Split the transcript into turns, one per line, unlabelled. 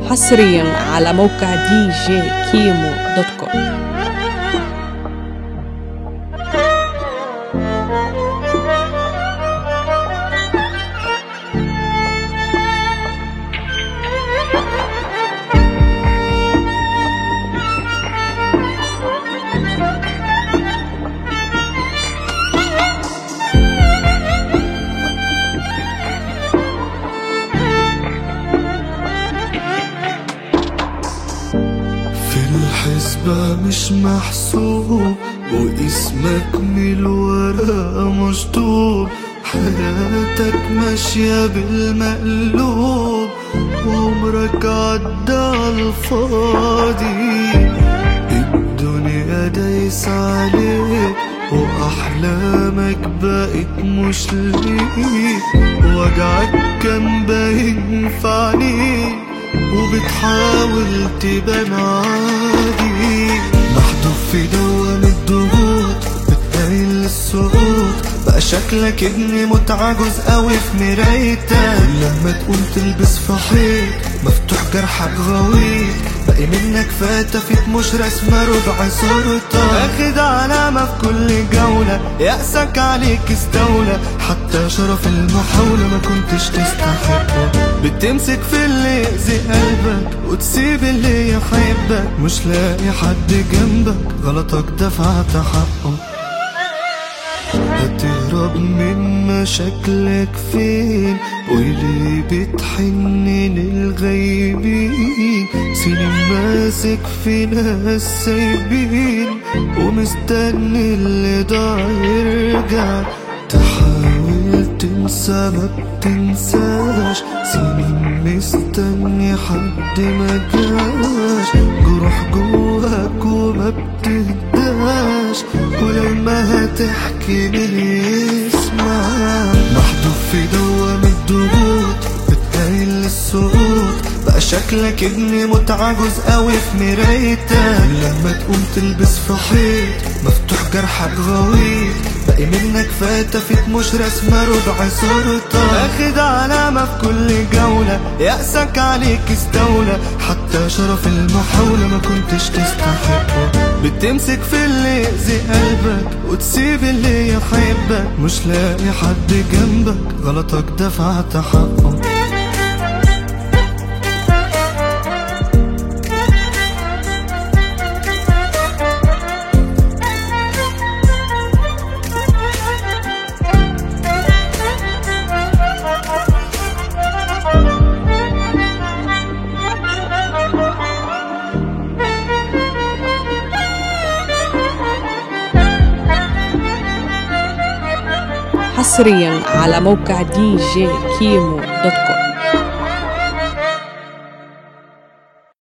حصريا على موقع دي جي كيمو دوت كوم
في الحسبة مش محسوب واسمك من الورا مشطوب حياتك ماشية بالمقلوب وعمرك عدى عالفاضي الدنيا دايس عليك وأحلامك بقت مش ليك وجعك كان باين في عينيك وبتحاول تبان عادي محذوف في دوام الضغوط بتقايل للسقوط بقى شكلك ابني متعجز قوي في مرايتك لما تقوم تلبس في حيط مفتوح جرحك غويط باقي منك فتفت مش رسمة ربع صورتك اخد علامة في كل جولة يأسك عليك استولى حتى شرف المحاولة ما كنتش تستحقه بتمسك في اللي يأذي قلبك وتسيب اللي يحبك مش لاقي حد جنبك غلطك دفعت حقه هتهرب من مشاكلك فين وليه بتحن للغيبين سنين ماسك في ناس سايبين ومستني اللي ضاع يرجع تحاول تنسى ما بتنساش سنين مستني حد ما جاش جروح جواك وما بتهداش ولما هتحكي مين يسمع محذوف في دوام الضغوط بتقايل للسقوط بقى شكلك ابني متعجز قوي في مرايتك لما تقوم تلبس في حيط مفتوح جرحك غويط باقي منك فتفت مش رسمة ربع صورتك اخد علامة في كل جولة يأسك عليك استولى حتى شرف المحاولة ما كنتش تستحقه بتمسك في اللي يأذي قلبك وتسيب اللي يحبك مش لاقي حد جنبك غلطك دفعت حقه
حصريا على موقع دي جي كيمو دوت كوم